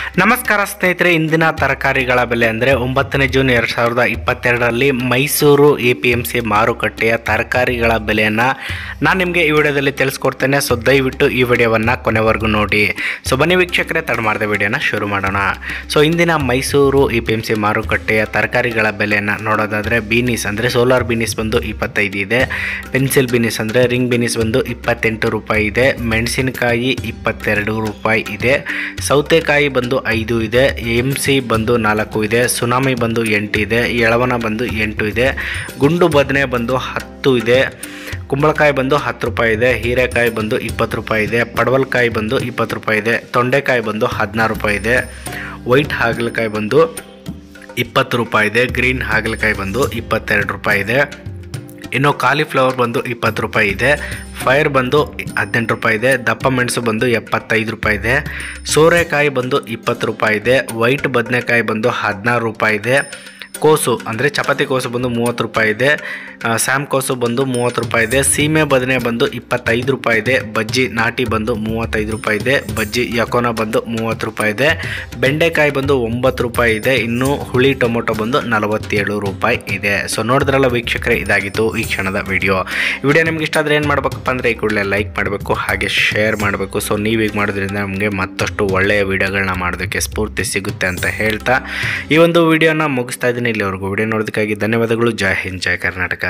ನಮಸ್ಕಾರ ಸ್ನೇಹಿತರೆ ಇಂದಿನ ತರಕಾರಿಗಳ ಬೆಲೆ ಅಂದರೆ ಒಂಬತ್ತನೇ ಜೂನ್ ಎರಡು ಸಾವಿರದ ಇಪ್ಪತ್ತೆರಡರಲ್ಲಿ Mysuru A P M C ಮಾರುಕಟ್ಟೆಯ ತರಕಾರಿಗಳ ಬೆಲೆಯನ್ನು ನಾನು ನಿಮಗೆ ಈ ವಿಡಿಯೋದಲ್ಲಿ ತಿಳಿಸ್ಕೊಡ್ತೇನೆ ಸೊ ದಯವಿಟ್ಟು ಈ ವಿಡಿಯೋವನ್ನು ಕೊನೆವರೆಗೂ ನೋಡಿ ಸೊ ಬನ್ನಿ ವೀಕ್ಷಕರೇ ತಡ ಮಾಡಿದ ವಿಡಿಯೋನ ಶುರು ಮಾಡೋಣ ಸೊ ಇಂದಿನ Mysuru A P M C ಮಾರುಕಟ್ಟೆಯ ತರಕಾರಿಗಳ ಬೆಲೆಯನ್ನು ನೋಡೋದಾದರೆ ಬೀನೀಸ್ ಅಂದರೆ ಸೋಲಾರ್ ಬೀನೀಸ್ ಬಂದು ಇಪ್ಪತ್ತೈದು ಇದೆ ಪೆನ್ಸಿಲ್ ಬೀನೀಸ್ ಅಂದರೆ ರಿಂಗ್ ಬೀನೀಸ್ ಬಂದು ಇಪ್ಪತ್ತೆಂಟು ರೂಪಾಯಿ ಇದೆ ಮೆಣಸಿನಕಾಯಿ ಇಪ್ಪತ್ತೆರಡು ರೂಪಾಯಿ ಇದೆ ಸೌತೆಕಾಯಿ ಬಂದು ಐದು ಇದೆ ಎಮ್ ಸಿ ಬಂದು ನಾಲ್ಕು ಇದೆ ಸುನಾಮಿ ಬಂದು ಎಂಟು ಇದೆ ಎಳವನ ಬಂದು ಎಂಟು ಇದೆ ಗುಂಡು ಬದನೆ ಬಂದು ಹತ್ತು ಇದೆ ಕುಂಬಳಕಾಯಿ ಬಂದು ಹತ್ತು ರೂಪಾಯಿ ಇದೆ ಹೀರೆಕಾಯಿ ಬಂದು ಇಪ್ಪತ್ತು ರೂಪಾಯಿ ಇದೆ ಪಡವಲಕಾಯಿ ಬಂದು ಇಪ್ಪತ್ತು ರೂಪಾಯಿ ಇದೆ ತೊಂಡೆಕಾಯಿ ಬಂದು ಹದಿನಾರು ರೂಪಾಯಿ ಇದೆ ವೈಟ್ ಹಾಗಲಕಾಯಿ ಬಂದು ಇಪ್ಪತ್ತು ರೂಪಾಯಿ ಇದೆ ಗ್ರೀನ್ ಹಾಗಲಕಾಯಿ ಬಂದು ಇಪ್ಪತ್ತೆರಡು ರೂಪಾಯಿ ಇದೆ ಇನ್ನು ಕಾಲಿಫ್ಲವರ್ ಬಂದು ಇಪ್ಪತ್ತು ರೂಪಾಯಿ ಇದೆ ಫೈರ್ ಬಂದು ಹದಿನೆಂಟು ರೂಪಾಯಿ ಇದೆ ದಪ್ಪ ಮೆಣಸು ಬಂದು ಎಪ್ಪತ್ತೈದು ರೂಪಾಯಿ ಇದೆ ಸೋರೆಕಾಯಿ ಬಂದು ಇಪ್ಪತ್ತು ರೂಪಾಯಿ ಇದೆ ವೈಟ್ ಬದನೆಕಾಯಿ ಬಂದು ಹದಿನಾರು ರೂಪಾಯಿ ಇದೆ ಕೋಸು ಅಂದರೆ ಚಪಾತಿ ಕೋಸು ಬಂದು ಮೂವತ್ತು ರೂಪಾಯಿ ಇದೆ ಆ, ಸ್ಯಾಮ್ ಕೋಸು ಬಂದು ಮೂವತ್ತು ರೂಪಾಯಿ ಇದೆ ಸೀಮೆ ಬದನೆ ಬಂದು ಇಪ್ಪತ್ತೈದು ರೂಪಾಯಿ ಇದೆ ಬಜ್ಜಿ ನಾಟಿ ಬಂದು ಮೂವತ್ತೈದು ರೂಪಾಯಿ ಇದೆ ಬಜ್ಜಿ ಯಕೋನ ಬಂದು ಮೂವತ್ತು ರೂಪಾಯಿ ಇದೆ ಬೆಂಡೆಕಾಯಿ ಬಂದು ಒಂಬತ್ತು ರೂಪಾಯಿ ಇದೆ ಇನ್ನು ಹುಳಿ ಟೊಮೊಟೊ ಬಂದು ನಲವತ್ತೇಳು ರೂಪಾಯಿ ಇದೆ ಸೊ ನೋಡಿದ್ರಲ್ಲ ವೀಕ್ಷಕರೇ ಇದಾಗಿತ್ತು ಈ ಕ್ಷಣದ ವಿಡಿಯೋ ಈ ವಿಡಿಯೋ ನಿಮ್ಗೆ ಇಷ್ಟ ಆದರೆ ಏನು ಮಾಡಬೇಕಪ್ಪ ಅಂದರೆ ಈ ಕೂಡಲೇ ಲೈಕ್ ಮಾಡಬೇಕು ಹಾಗೆ ಶೇರ್ ಮಾಡಬೇಕು ಸೊ ನೀವು ಈಗ ಮಾಡೋದ್ರಿಂದ ನಮಗೆ ಮತ್ತಷ್ಟು ಒಳ್ಳೆಯ ವಿಡಿಯೋಗಳನ್ನ ಮಾಡೋದಕ್ಕೆ ಸ್ಫೂರ್ತಿ ಸಿಗುತ್ತೆ ಅಂತ ಹೇಳ್ತಾ ಈ ಒಂದು ವಿಡಿಯೋನ ಮುಗಿಸ್ತಾ ಇದ್ದೀನಿ ಇಲ್ಲಿವರೆಗೂ ವಿಡಿಯೋ ನೋಡೋದಕ್ಕಾಗಿ ಧನ್ಯವಾದಗಳು ಜೈ ಹಿಂದ್ ಜೈ ಕರ್ನಾಟಕ